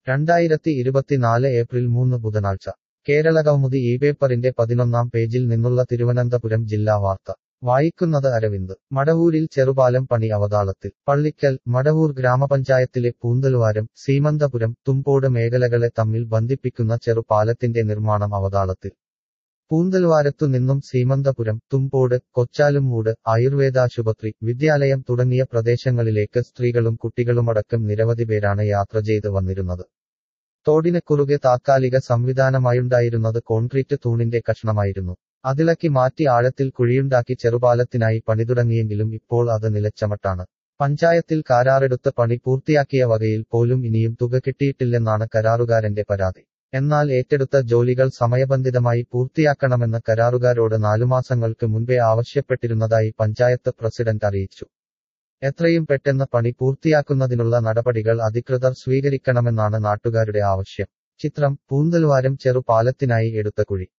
രണ്ടായിരത്തി ഇരുപത്തിനാല് ഏപ്രിൽ മൂന്ന് ബുധനാഴ്ച കേരളകൗമുദി ഈ പേപ്പറിന്റെ പതിനൊന്നാം പേജിൽ നിന്നുള്ള തിരുവനന്തപുരം ജില്ലാ വാർത്ത വായിക്കുന്നത് അരവിന്ദ് മടവൂരിൽ ചെറുപാലം പണി അവതാളത്തിൽ പള്ളിക്കൽ മടവൂർ ഗ്രാമപഞ്ചായത്തിലെ പൂന്തൽവാരം സീമന്തപുരം തുമ്പോട് മേഖലകളെ തമ്മിൽ ബന്ധിപ്പിക്കുന്ന ചെറുപാലത്തിന്റെ നിർമ്മാണം അവതാളത്തിൽ പൂന്തൽവാരത്തു നിന്നും സീമന്തപുരം തുമ്പോട് കൊച്ചാലുംമൂട് ആയുർവേദാശുപത്രി വിദ്യാലയം തുടങ്ങിയ പ്രദേശങ്ങളിലേക്ക് സ്ത്രീകളും കുട്ടികളുമടക്കം നിരവധി പേരാണ് യാത്ര ചെയ്ത് വന്നിരുന്നത് തോടിന് കുറുകെ താത്കാലിക സംവിധാനമായുണ്ടായിരുന്നത് കോൺക്രീറ്റ് തൂണിന്റെ കഷ്ണമായിരുന്നു അതിളക്കി മാറ്റി ആഴത്തിൽ കുഴിയുണ്ടാക്കി ചെറുപാലത്തിനായി പണിതുടങ്ങിയെങ്കിലും ഇപ്പോൾ അത് നിലച്ചമട്ടാണ് പഞ്ചായത്തിൽ കരാറെടുത്ത് പണി പൂർത്തിയാക്കിയ വകയിൽ പോലും ഇനിയും തുക കിട്ടിയിട്ടില്ലെന്നാണ് കരാറുകാരന്റെ പരാതി എന്നാൽ ഏറ്റെടുത്ത ജോലികൾ സമയബന്ധിതമായി പൂർത്തിയാക്കണമെന്ന് കരാറുകാരോട് നാലുമാസങ്ങൾക്ക് മുൻപേ ആവശ്യപ്പെട്ടിരുന്നതായി പഞ്ചായത്ത് പ്രസിഡന്റ് അറിയിച്ചു എത്രയും പെട്ടെന്ന് പണി പൂർത്തിയാക്കുന്നതിനുള്ള നടപടികൾ അധികൃതർ സ്വീകരിക്കണമെന്നാണ് നാട്ടുകാരുടെ ആവശ്യം ചിത്രം പൂന്തൽവാരം ചെറുപാലത്തിനായി എടുത്ത കുഴി